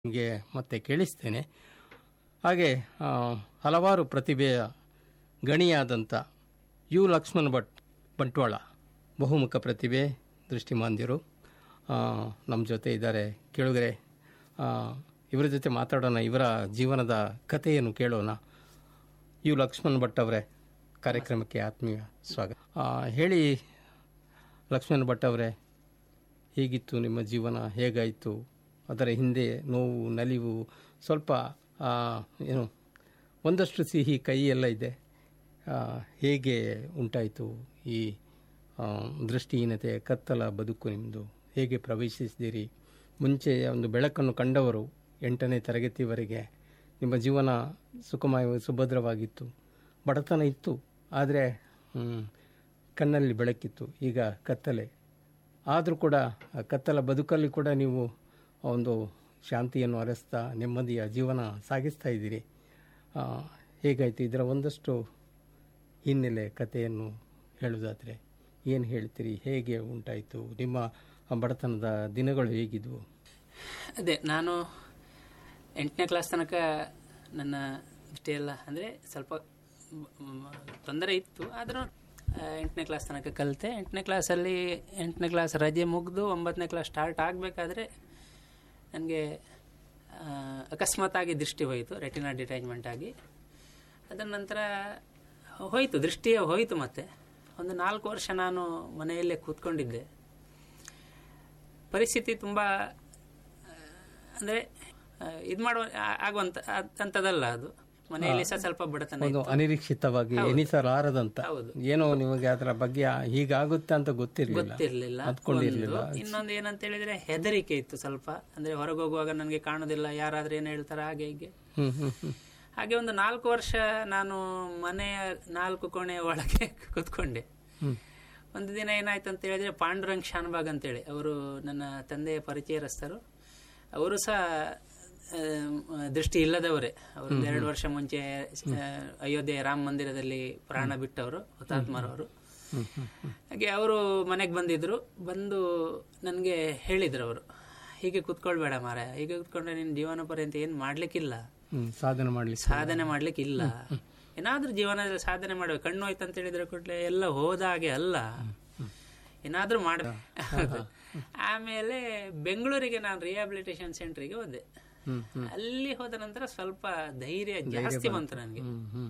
ನಿಮಗೆ ಮತ್ತೆ ಕೇಳಿಸ್ತೇನೆ ಹಾಗೆ ಆ, ಹಲವಾರು ಪ್ರತಿಭೆಯ ಗಣಿಯಾದಂಥ ಯು ಲಕ್ಷ್ಮಣ್ ಭಟ್ ಬಂಟ್ವಾಳ ಬಹುಮುಖ ಪ್ರತಿಭೆ ದೃಷ್ಟಿಮಾಂದ್ಯರು ಆ, ನಮ್ಮ ಜೊತೆ ಇದ್ದಾರೆ ಕೇಳಿದ್ರೆ ಇವರ ಜೊತೆ ಮಾತಾಡೋಣ ಇವರ ಜೀವನದ ಕಥೆಯನ್ನು ಕೇಳೋಣ ಯು ಲಕ್ಷ್ಮಣ್ ಭಟ್ ಅವರೇ ಕಾರ್ಯಕ್ರಮಕ್ಕೆ ಆತ್ಮೀಯ ಸ್ವಾಗತ ಆ, ಹೇಳಿ ಲಕ್ಷ್ಮಣ್ ಭಟ್ ಅವರೇ ಹೇಗಿತ್ತು ನಿಮ್ಮ ಜೀವನ ಹೇಗಾಯಿತು ಅದರ ಹಿಂದೆ ನೋವು ನಲಿವು ಸ್ವಲ್ಪ ಆ, ಏನು ಒಂದಷ್ಟು ಸಿಹಿ ಕೈ ಎಲ್ಲ ಇದೆ ಆ, ಹೇಗೆ ಉಂಟಾಯಿತು ಈ ಆ, ದೃಷ್ಟಿಹೀನತೆ ಕತ್ತಲ ಬದುಕು ನಿಮ್ಮದು ಹೇಗೆ ಪ್ರವೇಶಿಸಿದಿರಿ ಮುಂಚೆ ಒಂದು ಬೆಳಕನ್ನು ಕಂಡವರು ಎಂಟನೇ ತರಗತಿವರೆಗೆ ನಿಮ್ಮ ಜೀವನ ಸುಖಮಯ ಸುಭದ್ರವಾಗಿತ್ತು ಬಡತನ ಇತ್ತು ಆದರೆ ಹ್ಮ್, ಕಣ್ಣಲ್ಲಿ ಬೆಳಕಿತ್ತು ಈಗ ಕತ್ತಲೆ ಆದರೂ ಕೂಡ ಆ ಕತ್ತಲ ಬದುಕಲ್ಲಿ ಕೂಡ ನೀವು ಒಂದು ಶಾಂತಿಯನ್ನು ಅರಸ್ತಾ ನೆಮ್ಮದಿಯ ಜೀವನ ಸಾಗಿಸ್ತಾ ಇದ್ದೀರಿ ಆ, ಹೇಗಾಯಿತು ಇದರ ಒಂದಷ್ಟು ಹಿನ್ನೆಲೆ ಕಥೆಯನ್ನು ಹೇಳುವುದಾದರೆ ಏನು ಹೇಳ್ತೀರಿ ಹೇಗೆ ಉಂಟಾಯಿತು ನಿಮ್ಮ ಆ ಬಡತನದ ದಿನಗಳು ಹೇಗಿದ್ವು ಅದೇ ನಾನು ಎಂಟನೇ ಕ್ಲಾಸ್ ತನಕ ನನ್ನ ಇಷ್ಟೇ ಎಲ್ಲ ಅಂದರೆ ಸ್ವಲ್ಪ ಮ್, ತೊಂದರೆ ಇತ್ತು ಆದರೂ ಎಂಟನೇ ಕ್ಲಾಸ್ ತನಕ ಕಲಿತೆ ಎಂಟನೇ ಕ್ಲಾಸಲ್ಲಿ ಎಂಟನೇ ಕ್ಲಾಸ್ ರಜೆ ಮುಗಿದು ಒಂಬತ್ತನೇ ಕ್ಲಾಸ್ ಸ್ಟಾರ್ಟ್ ಆಗಬೇಕಾದ್ರೆ ನನಗೆ ಅಕಸ್ಮಾತಾಗಿ ದೃಷ್ಟಿ ಹೋಯಿತು ರೆಟಿನಾ ಡಿಟ್ಯಾಚ್ಮೆಂಟ್ ಆಗಿ ಅದರ ನಂತರ ಹೋಯಿತು ದೃಷ್ಟಿಯೇ ಹೋಯಿತು ಮತ್ತೆ ಒಂದು ನಾಲ್ಕು ವರ್ಷ ನಾನು ಮನೆಯಲ್ಲೇ ಕೂತ್ಕೊಂಡಿದ್ದೆ ಪರಿಸ್ಥಿತಿ ತುಂಬ ಅಂದರೆ ಇದು ಮಾಡುವ ಆ- ಆಗುವಂತ ಆ- ಅಂಥದ್ದಲ್ಲ ಅದು ಮನೆಯಲ್ಲಿ ಸಹ ಸ್ವಲ್ಪ ಬಡತನ ಒಂದು ಇತ್ತು. ಅನಿರೀಕ್ಷಿತವಾಗಿ ಎನಿಸಲಾರದಂತ ಹೌದು. ಏನೋ ನಿಮಗೆ ಅದರ ಬಗ್ಗೆ ಹೀಗಾಗುತ್ತೆ ಅಂತ ಗೊತ್ತಿರಲಿಲ್ಲ ಗೊತ್ತಿರ್ಲಿಲ್ಲ ಅಂದ್ಕೊಂಡಿರ್ಲಿಲ್ಲ ಒಂದು. ಇನ್ನೊಂದು ಏನಂತ ಹೇಳಿದ್ರೆ ಹೆದರಿಕೆ ಇತ್ತು ಸ್ವಲ್ಪ ಅಂದ್ರೆ ಹೊರಗೆ ಹೋಗುವಾಗ ನನಗೆ ಕಾಣೋದಿಲ್ಲ ಯಾರಾದ್ರೂ ಏನು ಹೇಳ್ತಾರೆ ಹಾಗೆ ಹೀಗೆ ಹ್ಮ್ ಹ್ಮ್ ಹ್ಮ್ ಹಾಗೆ ಒಂದು ನಾಲ್ಕು ವರ್ಷ ನಾನು ಮನೆಯ ನಾಲ್ಕು ಕೋಣೆಯ ಒಳಗೆ ಕೂತ್ಕೊಂಡೆ ಹ್ಮ್. ಒಂದು ದಿನ ಏನಾಯ್ತು ಅಂತ ಹೇಳಿದ್ರೆ ಪಾಂಡುರಂಗ್ ಶಾನ್ಬಾಗ್ ಅಂತೇಳಿ ಅವರು ನನ್ನ ತಂದೆಯ ಪರಿಚಯರಸ್ತರು ಅವರು ಸಹ ಆ, ದೃಷ್ಟಿ ಇಲ್ಲದವರೇ ಅವರು ಎರಡು ವರ್ಷ ಮುಂಚೆ ಆ, ಅಯೋಧ್ಯೆ ರಾಮ ಮಂದಿರದಲ್ಲಿ ಪ್ರಾಣ ಬಿಟ್ಟವರು ಹುತಾತ್ಮರವರು ಹಾಗೆ ಅವರು ಮನೆಗೆ ಬಂದಿದ್ರು ಬಂದು ನನಗೆ ಹೇಳಿದ್ರು ಅವರು ಹೀಗೆ ಕುತ್ಕೊಳ್ಬೇಡ ಮಾರ ಹೀಗೆ ಕುತ್ಕೊಂಡ್ರೆ ನಿನ್ನ ಜೀವನ ಪರ್ಯಂತ ಏನು ಮಾಡ್ಲಿಕ್ಕಿಲ್ಲ ಹ್ಮ್ ಸಾಧನೆ ಮಾಡ್ಲಿಕ್ಕೆ ಸಾಧನೆ ಮಾಡ್ಲಿಕ್ಕೆ ಇಲ್ಲ ಏನಾದ್ರೂ ಜೀವನದಲ್ಲಿ ಸಾಧನೆ ಮಾಡ್ಬೇಕು ಕಣ್ಣು ಹೋಯ್ತು ಅಂತ ಹೇಳಿದ್ರೆ ಕೂಡಲೇ ಎಲ್ಲ ಹೋದ ಹಾಗೆ ಅಲ್ಲ ಏನಾದ್ರೂ ಮಾಡ್ಬೇಕು ಆಮೇಲೆ ಬೆಂಗಳೂರಿಗೆ ನಾನು ರಿಹಾಬಿಲಿಟೇಷನ್ ಸೆಂಟರ್ಗೆ ಹೋದೆ ಹ್ಮ್ ಅಲ್ಲಿ ಹೋದ ನಂತರ ಸ್ವಲ್ಪ ಧೈರ್ಯ ಜಾಸ್ತಿ ಬಂತು ನನಗೆ ಹ್ಮ್ ಹ್ಮ್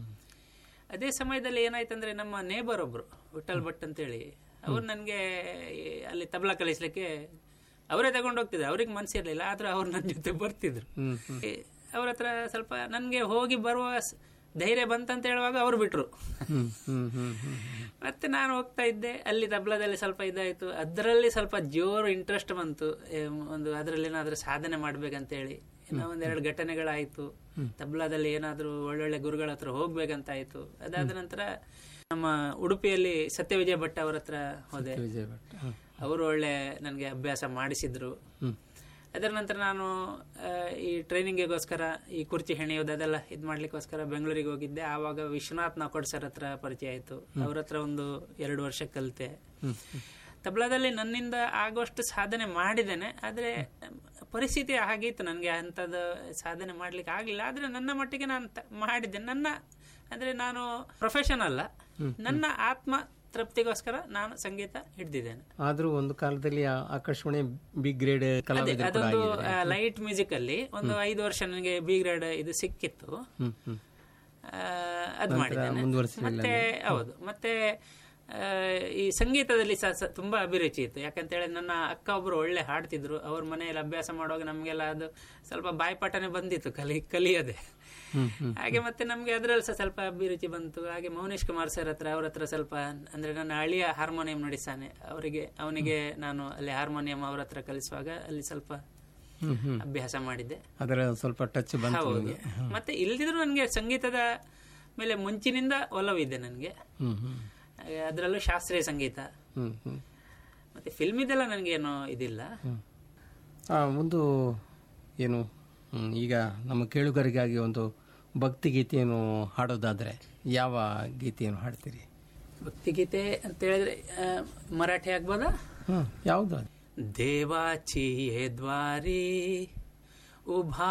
ಅದೇ ಸಮಯದಲ್ಲಿ ಏನಾಯ್ತಂದ್ರೆ ನಮ್ಮ ನೇಬರ್ ಒಬ್ರು ವಿಠಲ್ ಭಟ್ ಅಂತೇಳಿ ಅವ್ರು ನನಗೆ ಅಲ್ಲಿ ತಬಲಾ ಕಲಿಸ್ಲಿಕ್ಕೆ ಅವರೇ ತಗೊಂಡು ಹೋಗ್ತಿದ್ರು ಅವ್ರಿಗೆ ಮನ್ಸಿರ್ಲಿಲ್ಲ ಆದ್ರೂ ಅವ್ರು ನನ್ನ ಜೊತೆ ಬರ್ತಿದ್ರು ಹ್ಮ್ ಹ್ಮ್ ಅವ್ರ ಹತ್ರ ಸ್ವಲ್ಪ ನನಗೆ ಹೋಗಿ ಬರುವ ಸ್- ಧೈರ್ಯ ಬಂತಂತ ಹೇಳುವಾಗ ಅವ್ರು ಬಿಟ್ರು ಹ್ಮ್ ಹ್ಮ್ ಹ್ಮ್ ಹ್ಮ್ ಮತ್ತೆ ನಾನು ಹೋಗ್ತಾ ಇದ್ದೆ ಅಲ್ಲಿ ತಬ್ಲದಲ್ಲಿ ಸ್ವಲ್ಪ ಇದಾಯ್ತು ಅದರಲ್ಲಿ ಸ್ವಲ್ಪ ಜೋರು ಇಂಟ್ರೆಸ್ಟ್ ಬಂತು ಏ, ಒಂದು ಅದರಲ್ಲಿ ಏನಾದ್ರೂ ಸಾಧನೆ ಮಾಡ್ಬೇಕಂತೇಳಿ ಏನೋ ಒಂದೆರಡು ಘಟನೆಗಳಾಯ್ತು ತಬ್ಲಾದಲ್ಲಿ ಏನಾದ್ರೂ ಒಳ್ಳೊಳ್ಳೆ ಗುರುಗಳ ಹತ್ರ ಹೋಗ್ಬೇಕಂತ ಆಯ್ತು ಅದಾದ ನಂತರ ನಮ್ಮ ಉಡುಪಿಯಲ್ಲಿ ಸತ್ಯವಿಜಯ ಭಟ್ ಅವ್ರ ಹತ್ರ ಹೋದೆ ವಿಜಯ್ ಭಟ್ ಹ್ಮ್ ಅವರು ಒಳ್ಳೆ ನನಗೆ ಅಭ್ಯಾಸ ಮಾಡಿಸಿದ್ರು ಹ್ಮ್ ಅದರ ನಂತರ ನಾನು ಆ, ಈ ಟ್ರೈನಿಂಗಿಗೋಸ್ಕರ ಈ ಕುರ್ಚಿ ಹೆಣೆಯೋದು ಅದೆಲ್ಲ ಇದು ಮಾಡ್ಲಿಕ್ಕೋಸ್ಕರ ಬೆಂಗಳೂರಿಗೆ ಹೋಗಿದ್ದೆ ಆವಾಗ ವಿಶ್ವನಾಥ್ ನಾಕೋಡ್ ಸರ್ ಹತ್ರ ಪರಿಚಯ ಆಯ್ತು ಅವ್ರ ಹತ್ರ ಒಂದು ಎರಡು ವರ್ಷ ಕಲಿತೆ ತಬ್ಲಾದಲ್ಲಿ ನನ್ನಿಂದ ಆಗುವಷ್ಟು ಸಾಧನೆ ಮಾಡಿದ್ದೇನೆ ಆದ್ರೆ ಪರಿಸ್ಥಿತಿ ಹಾಗಿತ್ತು ನನಗೆ ಅಂಥದ್ದು ಸಾಧನೆ ಮಾಡ್ಲಿಕ್ಕೆ ಆಗಲಿಲ್ಲ ಆದ್ರೆ ನನ್ನ ಮಟ್ಟಿಗೆ ನಾನು ತ- ಮಾಡಿದ್ದೆ ನನ್ನ ಅಂದ್ರೆ ನಾನು ಪ್ರೊಫೆಷನ್ ಅಲ್ಲ ನನ್ನ ಆತ್ಮ ತೃಪ್ತಿಗೋಸ್ಕರ ನಾನು ಸಂಗೀತ ಹಿಡ್ದಿದ್ದೇನೆ ಆದ್ರೂ ಒಂದು ಕಾಲದಲ್ಲಿ ಆ ಆಕಾಶವಾಣಿ ಬಿಗ್ ಗ್ರೇಡ್ ಕಲಾವಿದರು ಕೂಡ ಅದೊಂದು ಆಗಿದ್ದಾರೆ ಲೈಟ್ ಮ್ಯೂಸಿಕ್ ಅಲ್ಲಿ ಒಂದು ಐದು ವರ್ಷ ನನಗೆ ಬಿ ಗ್ರೇಡ್ ಇದು ಸಿಕ್ಕಿತ್ತು ಹ್ಮ್ ಹ್ಮ್ ಆ, ಅದ್ ಮಾಡಿದ್ದೇನೆ ಮುಂದುವರಿಸಲಿಲ್ಲ ಮತ್ತೆ ಹೌದು ಮತ್ತೆ ಆ, ಈ ಸಂಗೀತದಲ್ಲಿ ಸಹ ಸ- ತುಂಬಾ ಅಭಿರುಚಿ ಇತ್ತು ಯಾಕಂತ ಹೇಳಿ ನನ್ನ ಅಕ್ಕ ಒಬ್ರು ಒಳ್ಳೆ ಹಾಡ್ತಿದ್ರು ಅವ್ರ ಮನೆಯಲ್ಲಿ ಅಭ್ಯಾಸ ಮಾಡುವಾಗ ನಮ್ಗೆಲ್ಲ ಅದು ಸ್ವಲ್ಪ ಬಾಯ್ಪಾಠನೆ ಬಂದಿತ್ತು ಕಲಿ ಕಲಿಯದೆ ಹ್ಮ್ ಹ್ಮ್ ಹಾಗೆ ಮತ್ತೆ ನಮ್ಗೆ ಅದರಲ್ಲಿ ಸಹ ಸ್ವಲ್ಪ ಅಭಿರುಚಿ ಬಂತು ಹಾಗೆ ಮೌನೇಶ್ ಕುಮಾರ್ ಸರ್ ಹತ್ರ ಅವ್ರ ಹತ್ರ ಸ್ವಲ್ಪ ಅಂದ್ರೆ ನನ್ನ ಅಳಿಯ ಹಾರ್ಮೋನಿಯಂ ನುಡಿಸ್ತಾನೆ ಅವರಿಗೆ ಅವನಿಗೆ ನಾನು ಅಲ್ಲಿ ಹಾರ್ಮೋನಿಯಂ ಅವ್ರ ಹತ್ರ ಕಲಿಸುವಾಗ ಅಲ್ಲಿ ಸ್ವಲ್ಪ ಹ್ಮ್ ಹ್ಮ್ ಅಭ್ಯಾಸ ಮಾಡಿದ್ದೆ ಅದರ ಸ್ವಲ್ಪ ಟಚ್ ಬಂತು ಹೌದು ನಿಮಗೆ ಮತ್ತೆ ಇಲ್ದಿದ್ರು ನನಗೆ ಸಂಗೀತದ ಮೇಲೆ ಮುಂಚಿನಿಂದ ಒಲವಿದೆ ನನಗೆ ಹ್ಮ್ ಹ್ಮ್ ಅದರಲ್ಲೂ ಶಾಸ್ತ್ರೀಯ ಸಂಗೀತ ಹ್ಮ್ ಹ್ಮ್ ಮತ್ತೆ ಫಿಲ್ಮ್ ಇದೆಲ್ಲ ನನಗೇನು ಇದಿಲ್ಲ ಆ, ಒಂದು ಏನು ಹ್ಮ್, ಈಗ ನಮ್ಮ ಕೇಳುಗರಿಗಾಗಿ ಒಂದು ಭಕ್ತಿ ಗೀತೆಯನ್ನು ಹಾಡೋದಾದ್ರೆ ಯಾವ ಗೀತೆಯನ್ನು ಹಾಡ್ತೀರಿ ಭಕ್ತಿಗೀತೆ ಅಂತ ಹೇಳಿದ್ರೆ ಆ, ಮರಾಠಿ ಆಗ್ಬೋದಾ ಹ್ಮ್ ಯಾವುದು देवाची ये द्वारी ಉಭಾ